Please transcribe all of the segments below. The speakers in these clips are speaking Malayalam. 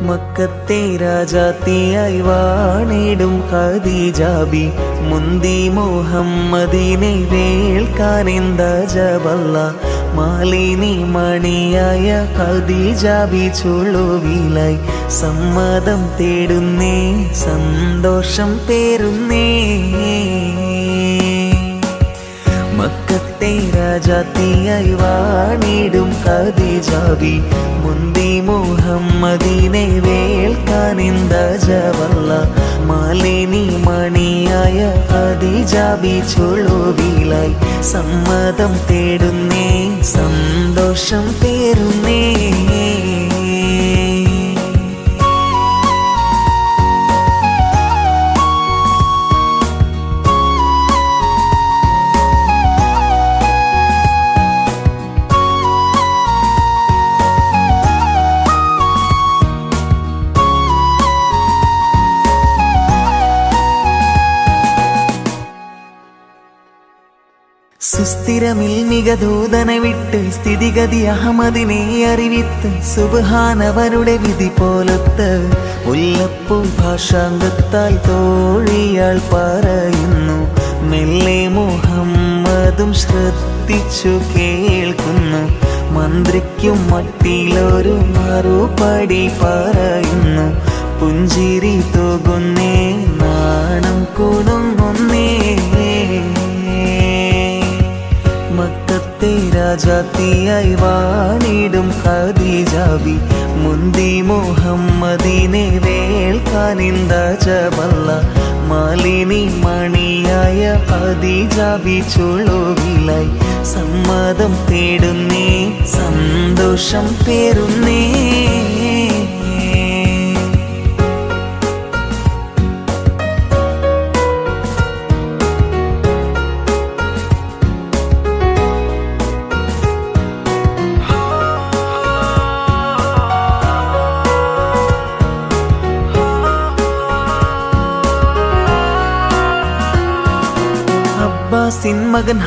മക്കത്തെ രാജാത്തിയായി വാണിടും ഖദീജാബി മുന്തി മുഹമ്മദിനെ വേൾക്കാനെന്ത ജബല്ല മാലിനി മണിയായ ഖദീജാബി ചുളുവിലായി സമ്മതം തേടുന്നേ സന്തോഷം പേരുന്നേ മക്കത്തെ രാജാത്തിയായി വാണിടും ഖദീജാബി മുന്തി മുഹമ്മദിനെ വേൾക്കാനെന്ത ജവല്ല മാലിനി മണിയായ ഖദീജാബി ചുളുവിലായി സമ്മതം തേടുന്നേ സന്തോഷം പേരുന്നേ സുസ്ഥിരമിൽ മികദൂതനെ വിട്ട് സ്ഥിതിഗതി അഹമ്മദിനെ അറിവിത്ത് സുബാനവരുടെ വിധി പോലത്ത് മുല്ലപ്പൂ ഭാഷാംഗത്താൽ തോഴിയാൾ പറയുന്നു മെല്ലെ മുഹമ്മദും ശ്രദ്ധിച്ചു കേൾക്കുന്നു മന്ത്രിക്കും മട്ടിലൊരു മറുപടി പറയുന്നു പുഞ്ചിരി തൂകുന്നേ നാണം കുടുങ്ങുന്നേ മക്കത്തെ രാജാത്തിയായി വാണിടും ഖദീജാബി മുന്തി മുഹമ്മദിനെ വേൾക്കാനിന്ത ജബല്ല മാലിനി മണിയായ ഖദീജാബി ചുളുവിലായി സമ്മതം തേടുന്നേ സന്തോഷം പേരുന്നേ അബ്ബാസിൻ മകൻ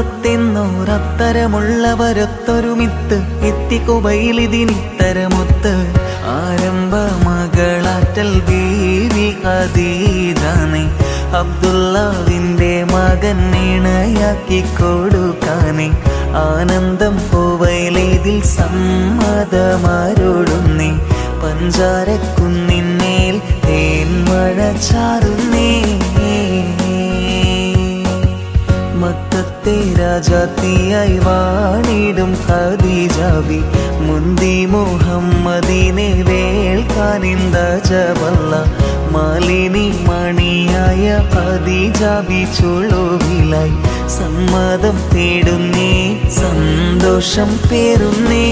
ഹംസത്തെന്നോരത്തരമുള്ളവരൊത്തൊരുമിത്ത് എത്തിക്കുബൈലിതിനിത്തരമൊത്ത് ആരംഭ മകളാറ്റൽ ബീവി ഖദീജാനെ അബ്ദുല്ലാവിന്റെ മകൻ ഇണയാക്കി കൊടുക്കാനെ ആനന്ദം പോവയിലേതിൽ സമ്മതമാരോടുന്നേ പഞ്ചാരക്കുന്നിന്മേൽ തേൻമഴ ചാറുന്നേ മക്കത്തെ രാജാത്തിയായി വാണിടും ഖദീജാബി മുന്തി മുഹമ്മദിനെ വേൾക്കാനിന്ത ജബല്ല മാലിനി മണിയായ ഖദീജാബി ചുളുവിലായി സമ്മതം തേടുന്നേ സന്തോഷം പേരുന്നേ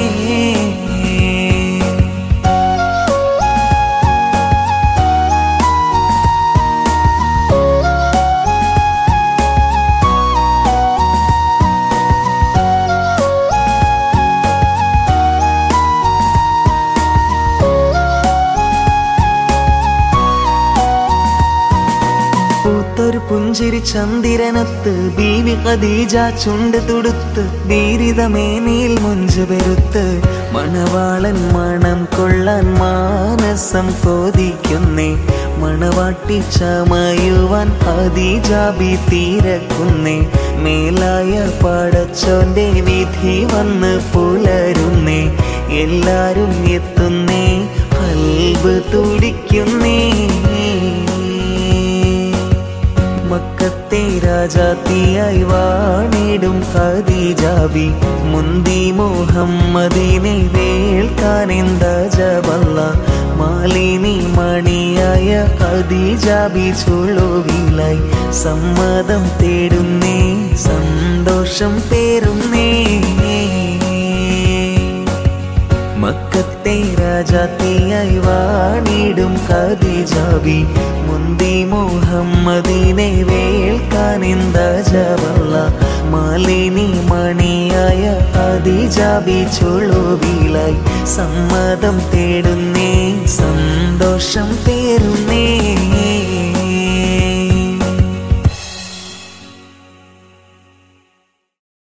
പൂത്തൊരു പുഞ്ചിരി ചന്ദിരനത്ത് ബീവി ഖദീജ ചുണ്ട് തുടുത്ത് ബീരിതമേനിയിൽ മുഞ്ചു പെരുത്ത് മണവാളൻ മണം കൊള്ളാൻ മാനസം കൊതിക്കുന്നേ മണവാട്ടി ചമയുവാൻ ഖദീജാബി തീരക്കുന്നേ മേലായ പടച്ചോന്റെ വിധി വന്ന് പുലരുന്നേ എല്ലാരും എത്തുന്നേ കൽബ് തുടിക്കുന്നേ മക്കത്തെ രാജാത്തിയായി വാണിടും ഖദീജാബി മുന്തി മുഹമ്മദിനെ വേൾക്കാനെന്ത ജബല്ല മാലിനി മണിയായ ഖദീജാബി ചുളുവിലായി സമ്മതം തേടുന്നേ സന്തോഷം പേരുന്നേ മക്കത്തെ രാജാത്തിയായി വാണിടും ഖദീജാബി മുന്തി മുഹമ്മദിനെ വേൾക്കാനെന്ത ജവല്ല മാലിനി മണിയായ ഖദീജാബി ചുളുവിലായി സമ്മതം തേടുന്നേ സന്തോഷം പേരുന്നേ